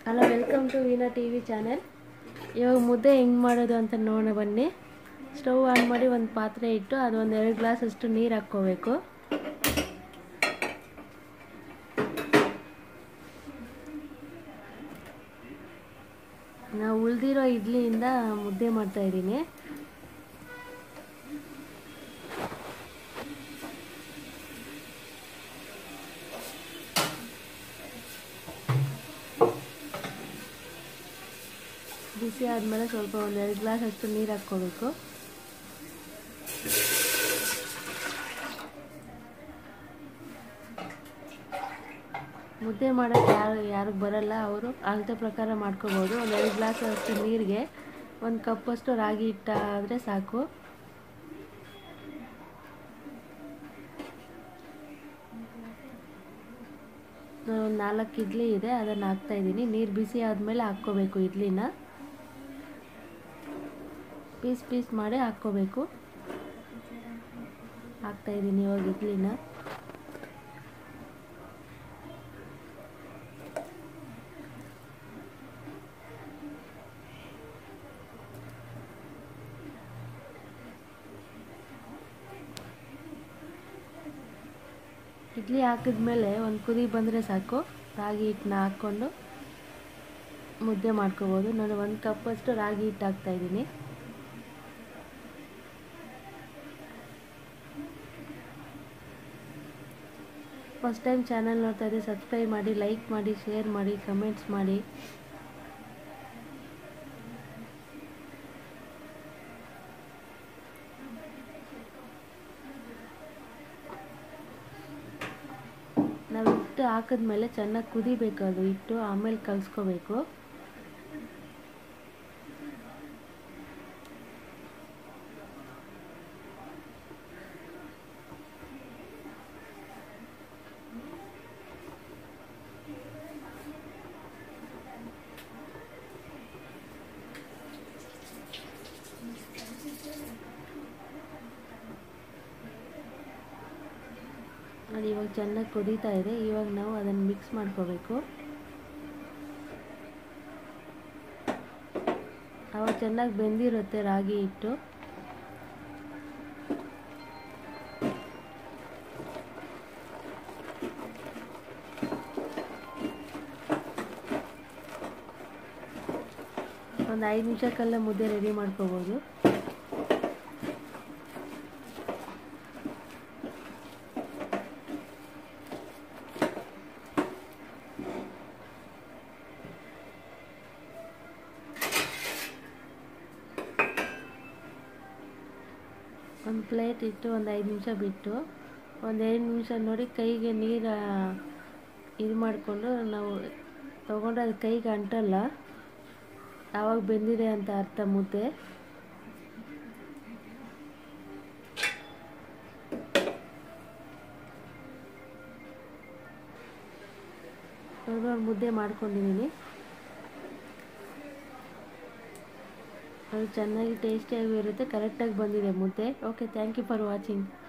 hello welcome to Veena T V channel ಇವಾಗ ಮುದ್ದೆ ಹೆಂಗೆ ಮಾಡೋದು ಅಂತ ನೋಡೋಣ ಬನ್ನಿ ಸ್ಟವ್ ಆನ್ ಮಾಡಿ ಒಂದು ಪಾತ್ರೆ ಇಟ್ಟು ಅದು ಒಂದು ಎರಡು ಗ್ಲಾಸ್ ಅಷ್ಟು ನೀರು ಹಾಕ್ಕೋಬೇಕು ನಾವು ಉಳಿದಿರೋ ಇಡ್ಲಿಯಿಂದ ಮುದ್ದೆ ಮಾಡ್ತಾ ಇದ್ದೀನಿ ಬಿಸಿ ಆದಮೇಲೆ ಸ್ವಲ್ಪ ಒಂದೆರಡು ಗ್ಲಾಸ್ ಅಷ್ಟು ನೀರು ಹಾಕ್ಕೋಬೇಕು ಮುದ್ದೆ ಮಾಡೋಕ್ಕೆ ಯಾರು ಯಾರಿಗೆ ಬರಲ್ಲ ಅವರು ಅಳತೆ ಪ್ರಕಾರ ಮಾಡ್ಕೋಬೋದು ಒಂದೆರಡು ಗ್ಲಾಸ್ ಅಷ್ಟು ನೀರಿಗೆ ಒಂದು ಕಪ್ಪಷ್ಟು ರಾಗಿ ಹಿಟ್ಟ ಆದರೆ ಸಾಕು ಒಂದು ನಾಲ್ಕು ಇಡ್ಲಿ ಇದೆ ಅದನ್ನು ಹಾಕ್ತಾಯಿದ್ದೀನಿ ನೀರು ಬಿಸಿ ಆದಮೇಲೆ ಹಾಕ್ಕೋಬೇಕು ಇಡ್ಲಿನ ಪೀಸ್ ಪೀಸ್ ಮಾಡಿ ಹಾಕ್ಕೋಬೇಕು ಹಾಕ್ತಾಯಿದ್ದೀನಿ ಇವಾಗ ಇಡ್ಲಿನ ಇಡ್ಲಿ ಹಾಕಿದ್ಮೇಲೆ ಒಂದು ಕುದಿ ಬಂದರೆ ಸಾಕು ರಾಗಿ ಹಿಟ್ಟನ್ನ ಹಾಕ್ಕೊಂಡು ಮುದ್ದೆ ಮಾಡ್ಕೋಬೋದು ನಾನು ಒಂದು ಕಪ್ಪಷ್ಟು ರಾಗಿ ಹಿಟ್ಟು ಹಾಕ್ತಾಯಿದ್ದೀನಿ ಫಸ್ಟ್ ಟೈಮ್ ಚಾನಲ್ ನೋಡ್ತಾ ಇದ್ದರೆ ಸಬ್ಸ್ಕ್ರೈಬ್ ಮಾಡಿ ಲೈಕ್ ಮಾಡಿ ಶೇರ್ ಮಾಡಿ ಕಮೆಂಟ್ಸ್ ಮಾಡಿ ನಾವು ಹಿಟ್ಟು ಹಾಕಿದ್ಮೇಲೆ ಚೆನ್ನಾಗಿ ಕುದಿಬೇಕು ಅದು ಹಿಟ್ಟು ಆಮೇಲೆ ಕಲಿಸ್ಕೋಬೇಕು ಅದು ಇವಾಗ ಚೆನ್ನಾಗಿ ಕುದೀತಾ ಇದೆ ಇವಾಗ ನಾವು ಅದನ್ನು ಮಿಕ್ಸ್ ಮಾಡ್ಕೋಬೇಕು ಅವಾಗ ಚೆನ್ನಾಗಿ ಬೆಂದಿರುತ್ತೆ ರಾಗಿ ಹಿಟ್ಟು ಒಂದು ಐದು ನಿಮಿಷಕ್ಕೆಲ್ಲ ಮುದ್ದೆ ರೆಡಿ ಮಾಡ್ಕೋಬೋದು ಒಂದು ಪ್ಲೇಟ್ ಇಟ್ಟು ಒಂದು ಐದು ನಿಮಿಷ ಬಿಟ್ಟು ಒಂದು ಎರಡು ನಿಮಿಷ ನೋಡಿ ಕೈಗೆ ನೀರು ಇದು ಮಾಡಿಕೊಂಡು ನಾವು ತೊಗೊಂಡ್ರೆ ಅದು ಕೈಗೆ ಅಂಟಲ್ಲ ಆವಾಗ ಬೆಂದಿದೆ ಅಂತ ಅರ್ಥ ಮುದ್ದೆ ನೋಡಿ ಮುದ್ದೆ ಮಾಡ್ಕೊಂಡಿದ್ದೀನಿ ಅದು ಚೆನ್ನಾಗಿ ಟೇಸ್ಟಿಯಾಗಿ ಇರುತ್ತೆ ಕರೆಕ್ಟಾಗಿ ಬಂದಿದೆ ಮುದ್ದೆ okay thank you for watching